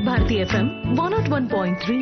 Bharati F M one nought one point three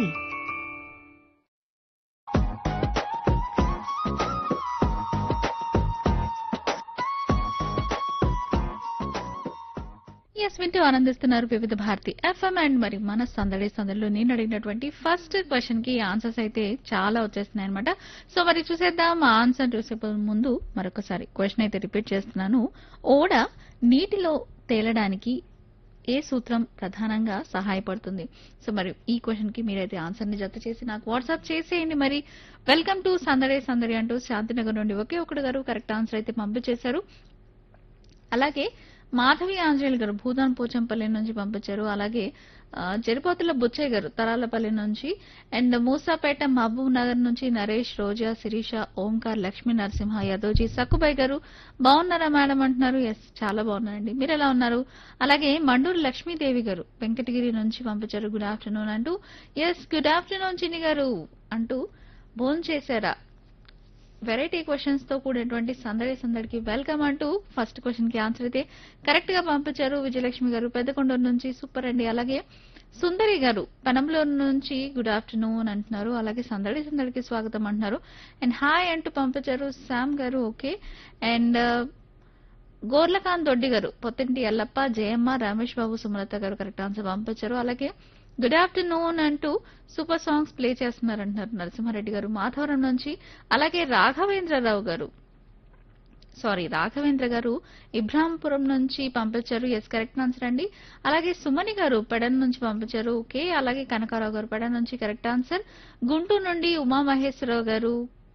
ఎస్ వింటూ ఆనందిస్తున్నారు వివిధ భారతి ఎఫ్ఎం అండ్ మరి మన సందడి సందడిలో నేను అడిగినటువంటి ఫస్ట్ క్వశ్చన్ కి ఆన్సర్స్ అయితే చాలా వచ్చేస్తున్నాయి అనమాట సో మరి చూసేద్దాం ఆ ఆన్సర్ చూసే ముందు మరొకసారి క్వశ్చన్ అయితే రిపీట్ చేస్తున్నాను ఓడ నీటిలో తేలడానికి ఏ సూత్రం ప్రధానంగా సహాయపడుతుంది సో మరి ఈ క్వశ్చన్ కి మీరైతే ఆన్సర్ ని జత చేసి నాకు వాట్సాప్ చేసేయండి మరి వెల్కమ్ టు సందడే సందడి అంటూ శాంతినగర్ నుండి ఒకే ఒకటి గారు కరెక్ట్ ఆన్సర్ అయితే పంపించేశారు అలాగే మాధవి ఆంజనేయులు గారు భూదాన్ పోచంపల్లి నుంచి పంపించారు అలాగే ఆ, జరిపోతుల బుచ్చయ్య గారు తరాలపల్లి నుంచి అండ్ మూసాపేట మహబూబ్ నగర్ నుంచి నరేష్ రోజా శిరీష ఓంకార్ లక్ష్మీ నరసింహ యాదవ్జీ సక్కుబాయ్ గారు బాగున్నారా మేడం అంటున్నారు ఎస్ చాలా బాగున్నారండి మీరు ఎలా ఉన్నారు అలాగే మండూరు లక్ష్మీదేవి గారు వెంకటగిరి నుంచి పంపించారు గుడ్ ఆఫ్టర్నూన్ అంటూ yes good afternoon Chinni garu అంటూ భోజనం చేశారా వెరైటీ క్వశ్చన్స్ తో కూడినటువంటి సందడి సందడికి వెల్కమ్ అంటూ ఫస్ట్ క్వశ్చన్ కి ఆన్సర్ అయితే కరెక్ట్ గా పంపించారు విజయలక్ష్మి గారు పెద్దకొండూరు నుంచి సూపర్ అండి అలాగే సుందరి గారు పనంలో నుంచి గుడ్ ఆఫ్టర్నూన్ అంటున్నారు అలాగే సందడి సందడికి స్వాగతం అంటున్నారు అండ్ హాయ్ అంటూ పంపించారు శామ్ గారు ఓకే అండ్ గోర్లకాంత్ దొడ్డి గారు పొత్తింటి ఎల్లప్ప జయమ్మ రమేష్ బాబు సుమలత గారు కరెక్ట్ ఆన్సర్ పంపించారు అలాగే గుడ్ ఆఫ్టర్నూన్ అంటూ సూపర్ సాంగ్స్ ప్లే చేస్తున్నారు అంటున్నారు నరసింహారెడ్డి గారు మాధవరం నుంచి అలాగే రాఘవేంద్రరావు గారు సారీ రాఘవేంద్ర గారు ఇబ్రాంపురం నుంచి పంపించారు ఎస్ కరెక్ట్ ఆన్సర్ అండి అలాగే సుమని గారు పెడన్ నుంచి పంపించారు ఓకే అలాగే కనకారావు గారు పెడన్ నుంచి కరెక్ట్ ఆన్సర్ గుంటూరు నుండి ఉమామహేశ్వరరావు గారు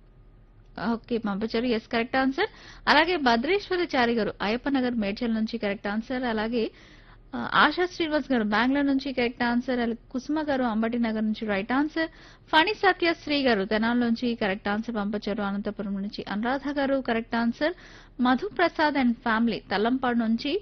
ఓకే పంపించారు ఎస్ కరెక్ట్ ఆన్సర్ అలాగే భద్రేశ్వరచారి గారు అయ్యప్ప నగర్ మేడ్చల్ నుంచి కరెక్ట్ ఆన్సర్ అలాగే ఆ, ఆశా శ్రీనివాస్ గారు బెంగళూరు నుంచి కరెక్ట్ ఆన్సర్ అలాగే కుసుమ గారు అంబటి నగర్ నుంచి రైట్ ఆన్సర్ ఫణి సత్యశ్రీ గారు తెనాల నుంచి కరెక్ట్ ఆన్సర్ పంపించారు అనంతపురం నుంచి Anuradha garu correct answer Madhu Prasad and family Tallampadu నుంచి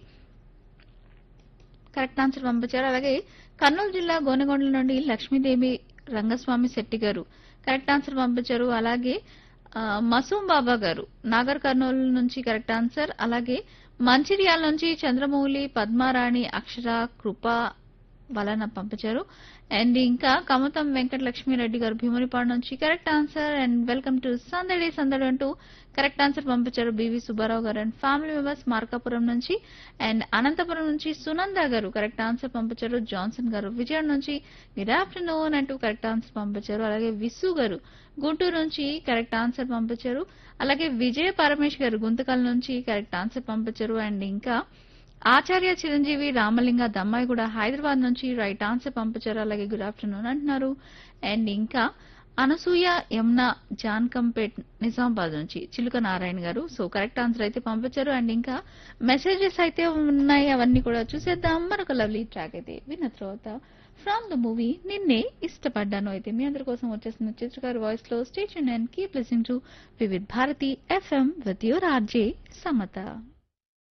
కరెక్ట్ ఆన్సర్ పంపించారు అలాగే కర్నూలు జిల్లా గోనెగొండల నుండి లక్ష్మీదేవి రంగస్వామి శెట్టి గారు కరెక్ట్ ఆన్సర్ పంపించారు అలాగే ఆ, మసూం బాబా గారు నాగర్ కర్నూలు నుంచి కరెక్ట్ ఆన్సర్ అలాగే మంచిర్యాల నుంచి చంద్రమౌళి పద్మారాణి అక్షర కృప వలన పంపించారు అండ్ ఇంకా కమతం వెంకట లక్ష్మీరెడ్డి గారు భీమునిపాడు నుంచి correct answer and welcome to సందడి సందడి అంటూ కరెక్ట్ ఆన్సర్ పంపించారు B V Subbarao garu and family members Markapuram నుంచి అండ్ అనంతపురం నుంచి సునంద గారు కరెక్ట్ ఆన్సర్ పంపించారు జాన్సన్ గారు విజయవాడ నుంచి గుడ్ ఆఫ్టర్నూన్ అంటూ కరెక్ట్ ఆన్సర్ పంపించారు అలాగే విసు గారు గుంటూరు నుంచి కరెక్ట్ ఆన్సర్ పంపించారు అలాగే విజయ పరమేష్ గారు గుంతకల్ నుంచి కరెక్ట్ ఆన్సర్ పంపించారు అండ్ ఇంకా ఆచార్య చిరంజీవి రామలింగ దమ్మాయి కూడా హైదరాబాద్ నుంచి రైట్ ఆన్సర్ పంపించారు అలాగే గుడ్ ఆఫ్టర్నూన్ అంటున్నారు అండ్ ఇంకా అనసూయ యమున జాన్కంపేట్ నిజామాబాద్ నుంచి చిలుక నారాయణ గారు సో కరెక్ట్ ఆన్సర్ అయితే పంపించారు అండ్ ఇంకా మెసేజెస్ అయితే ఉన్నాయి అవన్నీ కూడా చూసేద్దాం మరొక లవ్లీ ట్రాక్ అయితే విన్న తర్వాత ఫ్రమ్ ద మూవీ నిన్నే ఇష్టపడ్డాను అయితే మీ అందరి కోసం వచ్చేసిన చిత్రకారు వాయిస్ లో station and keep listening to Vividh Bharati F M with your R J Samata